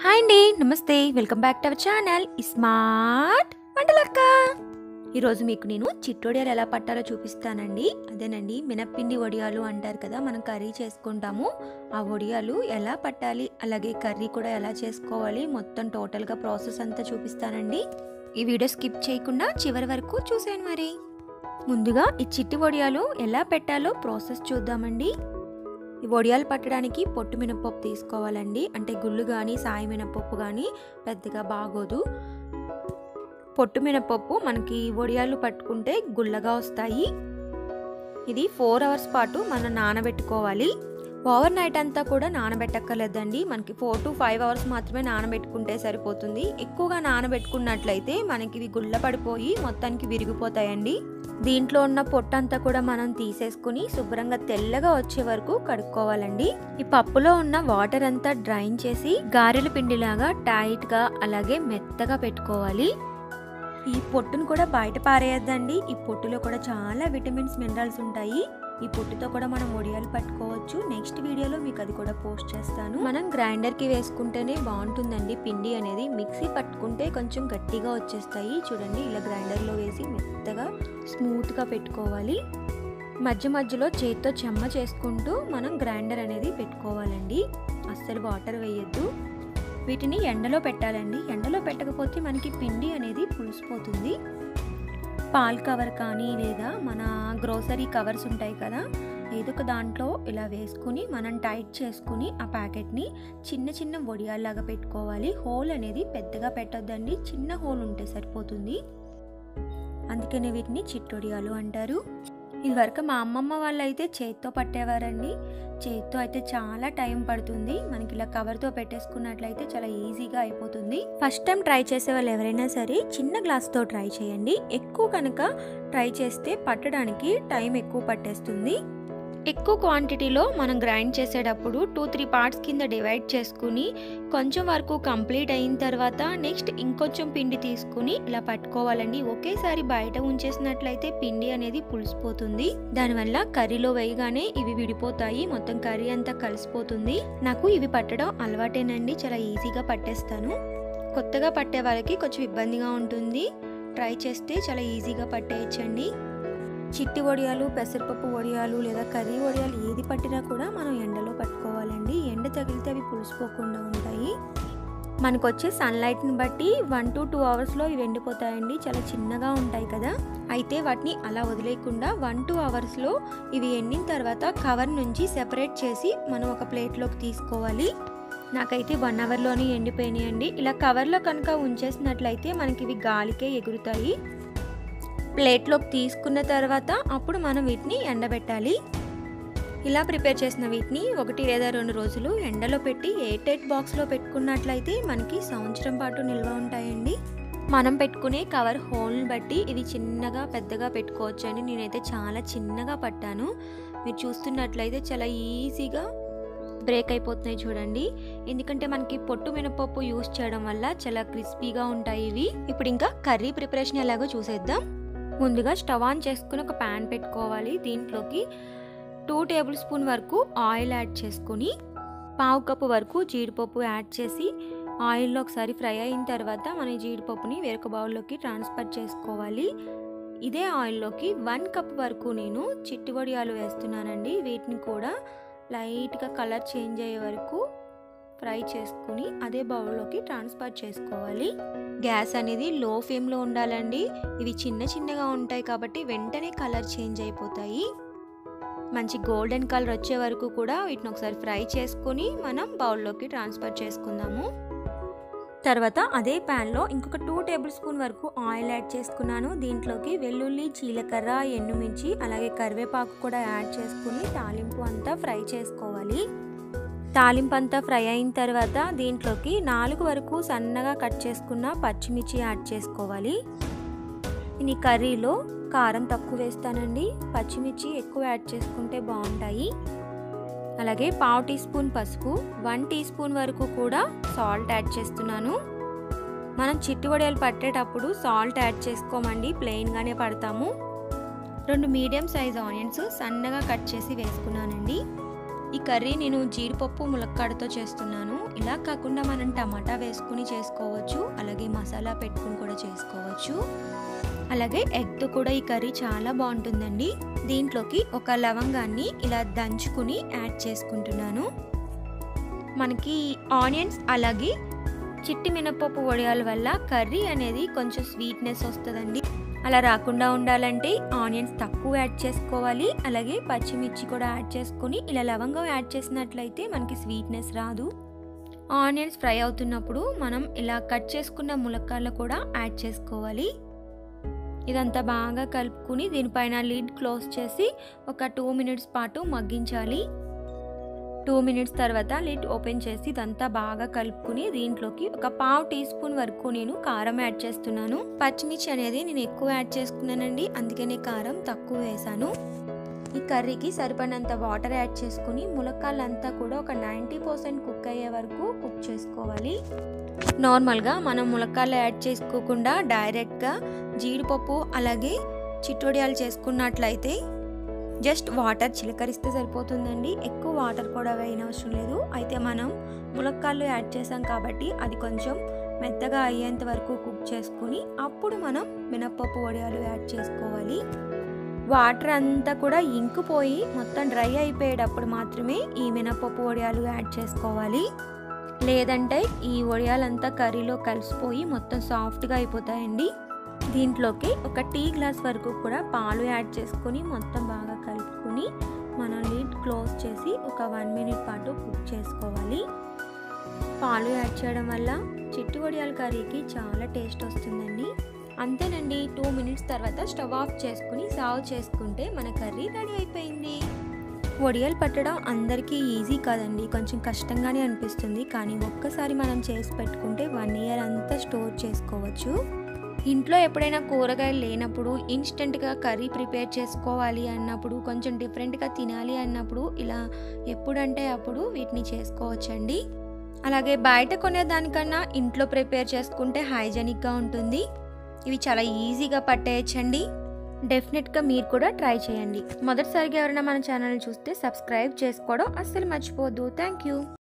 hi అండి నమస్తే welcome back to our channel smart Vantalakka ఈరోజు మీకు నేను చిట్టొడియాలు ఎలా పట్టాలో చూపిస్తానండి అదేనండి మినప్పిండి వడియాలు అంటారు కదా మనం కర్రీ చేసుకుంటాము ఆ వడియాలు ఎలా పట్టాలి అలాగే కర్రీ కూడా ఎలా చేసుకోవాలి మొత్తం టోటల్గా ప్రాసెస్ అంతా చూపిస్తానండి ఈ వీడియో స్కిప్ చేయకుండా చివరి వరకు చూసేయండి మరి ముందుగా ఈ చిట్టి వడియాలు ఎలా పెట్టాలో ప్రాసెస్ చూద్దామండి ఈ వడియాలు పట్టడానికి పొట్టు మినపప్పు తీసుకోవాలండి అంటే గుళ్ళు కానీ సాయి మినపప్పు కానీ పెద్దగా బాగోదు పొట్టు మినపప్పు మనకి వడియాలు పట్టుకుంటే గుల్లగా వస్తాయి ఇది ఫోర్ అవర్స్ పాటు మనం నానబెట్టుకోవాలి ఓవర్ నైట్ అంతా కూడా నానబెట్టక్కర్లేదండి మనకి ఫోర్ టు ఫైవ్ అవర్స్ మాత్రమే నానబెట్టుకుంటే సరిపోతుంది ఎక్కువగా నానబెట్టుకున్నట్లయితే మనకి ఇవి గుల్ల పడిపోయి మొత్తానికి విరిగిపోతాయండి దీంట్లో ఉన్న పొట్టంతా కూడా మనం తీసేసుకుని శుభ్రంగా తెల్లగా వచ్చే వరకు కడుక్కోవాలండి ఈ పప్పులో ఉన్న వాటర్ అంతా డ్రైన్ చేసి గారెల పిండిలాగా టైట్ గా అలాగే మెత్తగా పెట్టుకోవాలి ఈ పొట్టును కూడా బయట పారేయద్దండి ఈ పొట్టులో కూడా చాలా విటమిన్స్ మినరల్స్ ఉంటాయి ఈ పొట్టుతో కూడా మనం ఒడియాలు పట్టుకోవచ్చు నెక్స్ట్ వీడియోలో మీకు అది కూడా పోస్ట్ చేస్తాను మనం గ్రైండర్కి వేసుకుంటేనే బాగుంటుందండి పిండి అనేది మిక్సీ పట్టుకుంటే కొంచెం గట్టిగా వచ్చేస్తాయి చూడండి ఇలా గ్రైండర్లో వేసి మెత్తగా స్మూత్గా పెట్టుకోవాలి మధ్య మధ్యలో చేతితో చెమ్మ చేసుకుంటూ మనం గ్రైండర్ అనేది పెట్టుకోవాలండి అస్సలు వాటర్ వేయద్దు వీటిని ఎండలో పెట్టాలండి ఎండలో పెట్టకపోతే మనకి పిండి అనేది పులిసిపోతుంది పాల్ కవర్ కానీ లేదా మన గ్రోసరీ కవర్స్ ఉంటాయి కదా ఏదో ఒక దాంట్లో ఇలా వేసుకుని మనం టైట్ చేసుకుని ఆ ప్యాకెట్ని చిన్న చిన్న వడియాల్లాగా పెట్టుకోవాలి హోల్ అనేది పెద్దగా పెట్టొద్దండి చిన్న హోల్ ఉంటే సరిపోతుంది అందుకనే వీటిని చిట్టొడియాలు అంటారు ఇదివరకు మా అమ్మమ్మ వాళ్ళు అయితే చేత్తో పట్టేవారండి చేత్తో అయితే చాలా టైం పడుతుంది మనకి ఇలా కవర్తో పెట్టేసుకున్నట్లయితే చాలా ఈజీగా అయిపోతుంది ఫస్ట్ టైం ట్రై చేసే వాళ్ళు ఎవరైనా సరే చిన్న గ్లాస్తో ట్రై చేయండి ఎక్కువ కనుక ట్రై చేస్తే పట్టడానికి టైం ఎక్కువ పట్టేస్తుంది ఎక్కువ క్వాంటిటీలో మనం గ్రైండ్ చేసేటప్పుడు టూ త్రీ పార్ట్స్ కింద డివైడ్ చేసుకుని కొంచెం వరకు కంప్లీట్ అయిన తర్వాత నెక్స్ట్ ఇంకొంచెం పిండి తీసుకుని ఇలా పట్టుకోవాలండి ఒకేసారి బయట ఉంచేసినట్లయితే పిండి అనేది పులిసిపోతుంది దానివల్ల కర్రీలో వేయగానే ఇవి విడిపోతాయి మొత్తం కర్రీ అంతా కలిసిపోతుంది నాకు ఇవి పట్టడం అలవాటేనండి చాలా ఈజీగా పట్టేస్తాను కొత్తగా పట్టే వాళ్ళకి కొంచెం ఇబ్బందిగా ఉంటుంది ట్రై చేస్తే చాలా ఈజీగా పట్టేయచ్చండి చిట్టి వడియాలు పెసరపప్పు వడియాలు లేదా కర్రీ వడియాలు ఏది పట్టినా కూడా మనం ఎండలో పట్టుకోవాలండి ఎండ తగిలితే అవి పులిసిపోకుండా ఉంటాయి మనకు వచ్చే సన్లైట్ని బట్టి వన్ టు టూ అవర్స్లో ఇవి ఎండిపోతాయండి చాలా చిన్నగా ఉంటాయి కదా అయితే వాటిని అలా వదిలేయకుండా వన్ టూ అవర్స్లో ఇవి ఎండిన తర్వాత కవర్ నుంచి సెపరేట్ చేసి మనం ఒక ప్లేట్లోకి తీసుకోవాలి నాకైతే వన్ అవర్లోనే ఎండిపోయినాయండి ఇలా కవర్లో కనుక ఉంచేసినట్లయితే మనకి ఇవి గాలికే ఎగురుతాయి ప్లేట్లోకి తీసుకున్న తర్వాత అప్పుడు మనం వీటిని ఎండబెట్టాలి ఇలా ప్రిపేర్ చేసిన వీటిని ఒకటి లేదా రెండు రోజులు ఎండలో పెట్టి ఎయిర్ టైట్ బాక్స్లో పెట్టుకున్నట్లయితే మనకి సంవత్సరం పాటు నిల్వ ఉంటాయండి మనం పెట్టుకునే కవర్ హోల్ని బట్టి ఇది చిన్నగా పెద్దగా పెట్టుకోవచ్చు అండి నేనైతే చాలా చిన్నగా పట్టాను మీరు చూస్తున్నట్లయితే చాలా ఈజీగా బ్రేక్ అయిపోతున్నాయి చూడండి ఎందుకంటే మనకి పొట్టు మినపప్పు యూస్ చేయడం వల్ల చాలా క్రిస్పీగా ఉంటాయి ఇవి ఇప్పుడు ఇంకా కర్రీ ప్రిపరేషన్ ఎలాగో చూసేద్దాం ముందుగా స్టవ్ ఆన్ చేసుకుని ఒక ప్యాన్ పెట్టుకోవాలి దీంట్లోకి టూ టేబుల్ స్పూన్ వరకు ఆయిల్ యాడ్ చేసుకుని పావు కప్పు వరకు జీడిపప్పు యాడ్ చేసి ఆయిల్లో ఒకసారి ఫ్రై అయిన తర్వాత మన ఈ జీడిపప్పుని వేరొక బౌల్లోకి ట్రాన్స్ఫర్ చేసుకోవాలి ఇదే ఆయిల్లోకి వన్ కప్ వరకు నేను చిట్టి వడియాలు వేస్తున్నానండి వీటిని కూడా లైట్గా కలర్ చేంజ్ అయ్యే వరకు ఫ్రై చేసుకుని అదే బౌల్లోకి ట్రాన్స్ఫర్ చేసుకోవాలి గ్యాస్ అనేది లో ఫ్లేమ్లో ఉండాలండి ఇవి చిన్న చిన్నగా ఉంటాయి కాబట్టి వెంటనే కలర్ చేంజ్ అయిపోతాయి మంచి గోల్డెన్ కలర్ వచ్చే వరకు కూడా వీటిని ఒకసారి ఫ్రై చేసుకుని మనం బౌల్లోకి ట్రాన్స్ఫర్ చేసుకుందాము తర్వాత అదే ప్యాన్లో ఇంకొక టూ టేబుల్ స్పూన్ వరకు ఆయిల్ యాడ్ చేసుకున్నాను దీంట్లోకి వెల్లుల్లి జీలకర్ర ఎండుమిర్చి అలాగే కరివేపాకు కూడా యాడ్ చేసుకుని తాలింపు అంతా ఫ్రై చేసుకోవాలి తాలింపు అంతా ఫ్రై అయిన తర్వాత దీంట్లోకి నాలుగు వరకు సన్నగా కట్ చేసుకున్న పచ్చిమిర్చి యాడ్ చేసుకోవాలి ఈ కర్రీలో కారం తక్కువ వేస్తానండి పచ్చిమిర్చి ఎక్కువ యాడ్ చేసుకుంటే బాగుంటాయి అలాగే పావు టీ స్పూన్ పసుపు వన్ టీ స్పూన్ వరకు కూడా సాల్ట్ యాడ్ చేస్తున్నాను మనం చిట్టి వడియాలు పట్టేటప్పుడు సాల్ట్ యాడ్ చేసుకోమండి ప్లెయిన్గానే పడతాము రెండు మీడియం సైజ్ ఆనియన్స్ సన్నగా కట్ చేసి వేసుకున్నానండి ఈ కర్రీ నేను జీడిపప్పు ములక్కాడతో చేస్తున్నాను ఇలా కాకుండా మనం టమాటా వేసుకుని చేసుకోవచ్చు అలాగే మసాలా పెట్టుకుని కూడా చేసుకోవచ్చు అలాగే ఎగ్తో కూడా ఈ కర్రీ చాలా బాగుంటుందండి దీంట్లోకి ఒక లవంగాన్ని ఇలా దంచుకుని యాడ్ చేసుకుంటున్నాను మనకి ఆనియన్స్ అలాగే చిట్టి మినపప్పు వడియాల వల్ల కర్రీ అనేది కొంచెం స్వీట్నెస్ వస్తుందండి అలా రాకుండా ఉండాలంటే ఆనియన్స్ తక్కువ యాడ్ చేసుకోవాలి అలాగే పచ్చిమిర్చి కూడా యాడ్ చేసుకొని ఇలా లవంగం యాడ్ చేసినట్లయితే మనకి స్వీట్నెస్ రాదు ఆనియన్స్ ఫ్రై అవుతున్నప్పుడు మనం ఇలా కట్ చేసుకున్న ములక్కాళ్ళు కూడా యాడ్ చేసుకోవాలి ఇదంతా బాగా కలుపుకుని దీనిపైన లిడ్ క్లోజ్ చేసి ఒక టూ మినిట్స్ పాటు మగ్గించాలి టూ మినిట్స్ తర్వాత లిడ్ ఓపెన్ చేసి ఇదంతా బాగా కలుపుకుని దీంట్లోకి ఒక పావు టీ స్పూన్ వరకు నేను కారం యాడ్ చేస్తున్నాను పచ్చిమిర్చి అనేది నేను ఎక్కువ యాడ్ చేసుకున్నానండి అందుకనే కారం తక్కువ వేసాను ఈ కర్రీకి సరిపడినంత వాటర్ యాడ్ చేసుకుని ములక్కాళ్ళంతా కూడా ఒక నైంటీ పర్సెంట్ కుక్ అయ్యే వరకు కుక్ చేసుకోవాలి నార్మల్గా మనం ములక్కాళ్ళు యాడ్ చేసుకోకుండా డైరెక్ట్గా జీడిపప్పు అలాగే చిట్టొడియాలు చేసుకున్నట్లయితే జస్ట్ వాటర్ చిలకరిస్తే సరిపోతుందండి ఎక్కువ వాటర్ కూడా వేయనవసరం లేదు అయితే మనం ములక్కాళ్ళు యాడ్ చేసాం కాబట్టి అది కొంచెం మెత్తగా అయ్యేంత వరకు కుక్ చేసుకుని అప్పుడు మనం మినప్పప్పు వడియాలు యాడ్ చేసుకోవాలి వాటర్ అంతా కూడా ఇంకిపోయి మొత్తం డ్రై అయిపోయేటప్పుడు మాత్రమే ఈ మినప్పప్పు వడియాలు యాడ్ చేసుకోవాలి లేదంటే ఈ వడియాలంతా కర్రీలో కలిసిపోయి మొత్తం సాఫ్ట్గా అయిపోతాయండి దీంట్లోకి ఒక టీ గ్లాస్ వరకు కూడా పాలు యాడ్ చేసుకొని మొత్తం బాగా కలుపుకొని మనం లిడ్ క్లోజ్ చేసి ఒక వన్ మినిట్ పాటు కుక్ చేసుకోవాలి పాలు యాడ్ చేయడం వల్ల చిట్టు వడియాల కర్రీకి చాలా టేస్ట్ వస్తుందండి అంతేనండి టూ మినిట్స్ తర్వాత స్టవ్ ఆఫ్ చేసుకుని సర్వ్ చేసుకుంటే మన కర్రీ రెడీ అయిపోయింది వడియాలు పట్టడం అందరికీ ఈజీ కాదండి కొంచెం కష్టంగానే అనిపిస్తుంది కానీ ఒక్కసారి మనం చేసి పెట్టుకుంటే వన్ ఇయర్ అంతా స్టోర్ చేసుకోవచ్చు ఇంట్లో ఎప్పుడైనా కూరగాయలు లేనప్పుడు ఇన్స్టెంట్గా కర్రీ ప్రిపేర్ చేసుకోవాలి అన్నప్పుడు కొంచెం డిఫరెంట్గా తినాలి అన్నప్పుడు ఇలా ఎప్పుడంటే అప్పుడు వీటిని చేసుకోవచ్చండి అలాగే బయట కొనేదానికన్నా ఇంట్లో ప్రిపేర్ చేసుకుంటే హైజెనిక్గా ఉంటుంది ఇవి చాలా ఈజీగా పట్టేయచ్చండి డెఫినెట్గా మీరు కూడా ట్రై చేయండి మొదటిసారిగా ఎవరైనా మన ఛానల్ చూస్తే సబ్స్క్రైబ్ చేసుకోవడం అస్సలు మర్చిపోవద్దు థ్యాంక్ యూ